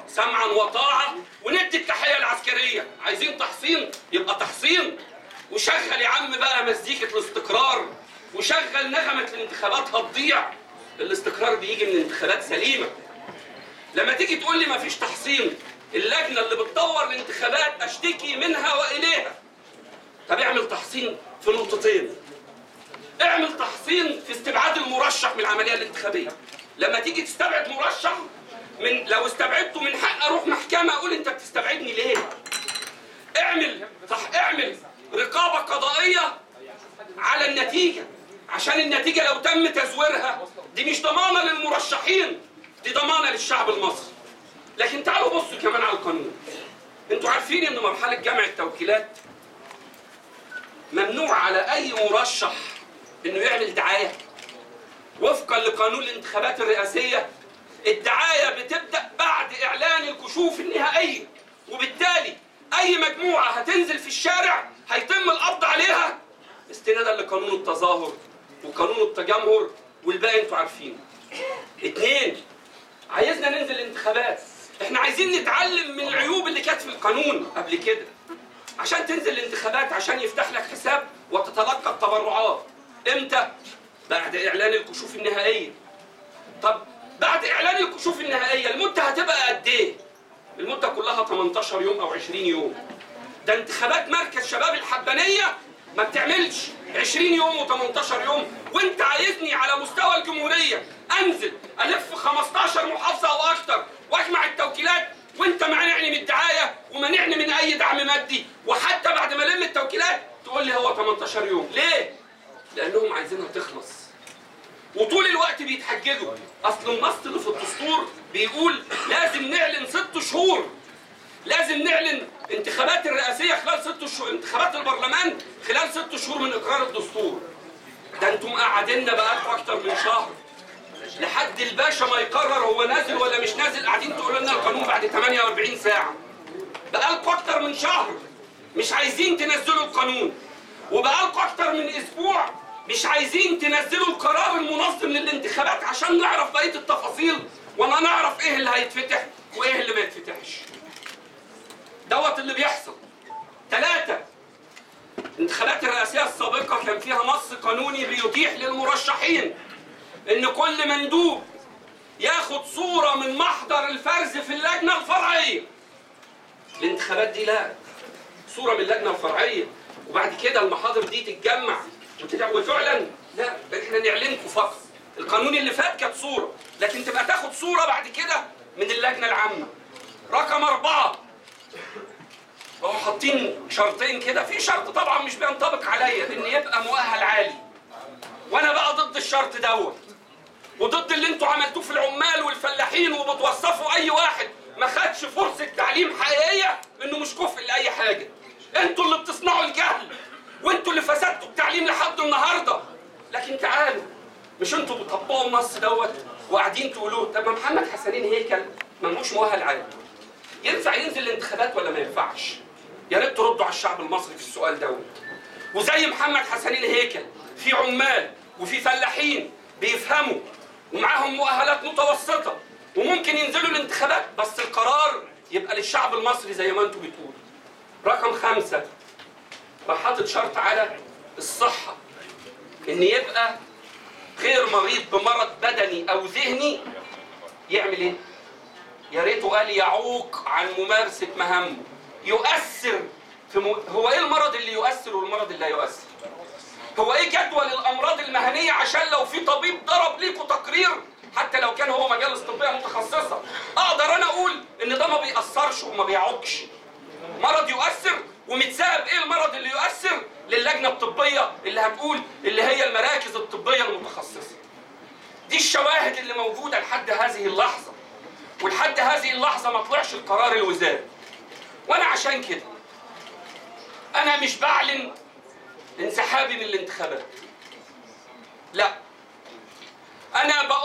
سمعا وطاعه وندي التحيه العسكريه عايزين تحصين يبقى تحصين وشغل يا عم بقى مزيكه الاستقرار وشغل نغمه الانتخابات هتضيع الاستقرار بيجي من انتخابات سليمه لما تيجي تقول لي مفيش تحصين اللجنه اللي بتدور الانتخابات اشتكي منها واليها طب اعمل تحصين في نقطتين اعمل تحصين في استبعاد المرشح من العمليه الانتخابيه لما تيجي تستبعد مرشح من لو استبعدته من حق اروح محكمه اقول انت بتستبعدني ليه اعمل صح اعمل رقابه قضائيه على النتيجه عشان النتيجه لو تم تزويرها دي مش ضمانه للمرشحين دي ضمانه للشعب المصري لكن تعالوا بصوا كمان على القانون انتوا عارفين ان مرحله جمع التوكيلات ممنوع على اي مرشح انه يعمل دعايه وفقا لقانون الانتخابات الرئاسيه الدعايه بتبدا بعد اعلان الكشوف النهائيه وبالتالي اي مجموعه هتنزل في الشارع هيتم القبض عليها استنادا لقانون التظاهر وقانون التجمهر والباقي انتوا عارفينه اتنين عايزنا ننزل الانتخابات احنا عايزين نتعلم من العيوب اللي كانت في القانون قبل كده عشان تنزل الانتخابات عشان يفتح لك حساب وتتلقى التبرعات امتى بعد اعلان الكشوف النهائيه طب بعد اعلان الكشوف النهائيه المده هتبقى قد ايه المده كلها 18 يوم او 20 يوم ده انتخابات مركز شباب الحبانيه ما بتعملش 20 يوم و18 يوم وانت عايزني على مستوى الجمهوريه انزل الف 15 محافظه او اكتر واجمع التوكيلات وانت مانعني من الدعايه ومانعني من اي دعم مادي وحتى بعد ما الم التوكيلات تقول لي هو 18 يوم ليه؟ لانهم عايزينها تخلص وطول الوقت بيتحججوا اصل النص اللي في الدستور بيقول لازم نعلن ست شهور لازم نعلن انتخابات الرئاسيه خلال ست شهور انتخابات البرلمان خلال ست شهور من اقرار الدستور ده انتم قاعديننا بقالكم اكتر من شهر لحد الباشا ما يقرر هو نازل ولا مش نازل قاعدين تقولوا لنا القانون بعد 48 ساعه بقالكم اكتر من شهر مش عايزين تنزلوا القانون وبقالكم اكتر من اسبوع مش عايزين تنزلوا القرار المنظم للانتخابات عشان نعرف بقيه التفاصيل ولا نعرف ايه اللي هيتفتح وايه اللي ما يتفتحش دوت اللي بيحصل ثلاثة الانتخابات الرئاسية السابقة كان فيها نص قانوني بيتيح للمرشحين ان كل مندوب ياخد صورة من محضر الفرز في اللجنة الفرعية الانتخابات دي لا صورة من اللجنة الفرعية وبعد كده المحاضر دي تتجمع وتتع- وتعلن لا ده احنا نعلنكم فقط القانون اللي فات كانت صورة لكن تبقى تاخد صورة بعد كده من اللجنة العامة رقم أربعة هو حاطين شرطين كده في شرط طبعا مش بينطبق عليا ان يبقى مؤهل عالي وانا بقى ضد الشرط دوت وضد اللي انتوا عملتوه في العمال والفلاحين وبتوصفوا اي واحد ما خدش فرصه تعليم حقيقيه انه مش كفء لاي حاجه انتوا اللي بتصنعوا الجهل وانتوا اللي فسدتوا التعليم لحد النهارده لكن تعالوا مش انتوا بتطبقوا النص دوت وقاعدين تقولوه طب ما محمد حسنين هيكل ملهوش مؤهل عالي ينفع ينزل الانتخابات ولا ما ينفعش يا ريت تردوا على الشعب المصري في السؤال دوت وزي محمد حسنين هيكل في عمال وفي فلاحين بيفهموا ومعاهم مؤهلات متوسطة وممكن ينزلوا الانتخابات بس القرار يبقى للشعب المصري زي ما انتوا بتقولوا رقم خمسة راح حاطط شرط على الصحة ان يبقى غير مريض بمرض بدني او ذهني يعمل ايه؟ يا ريته قال يعوق عن ممارسة مهامه يؤثر في م... هو ايه المرض اللي يؤثر والمرض اللي لا يؤثر؟ هو ايه جدول الامراض المهنيه عشان لو في طبيب ضرب ليكوا تقرير حتى لو كان هو مجالس طبيه متخصصه اقدر انا اقول ان ده ما بيأثرش وما بيعوقش مرض يؤثر ومتساب ايه المرض اللي يؤثر للجنه الطبيه اللي هتقول اللي هي المراكز الطبيه المتخصصه دي الشواهد اللي موجوده لحد هذه اللحظه ولحد هذه اللحظه ما طلعش القرار الوزاري وانا عشان كده انا مش بعلن انسحابي من الانتخابات لا انا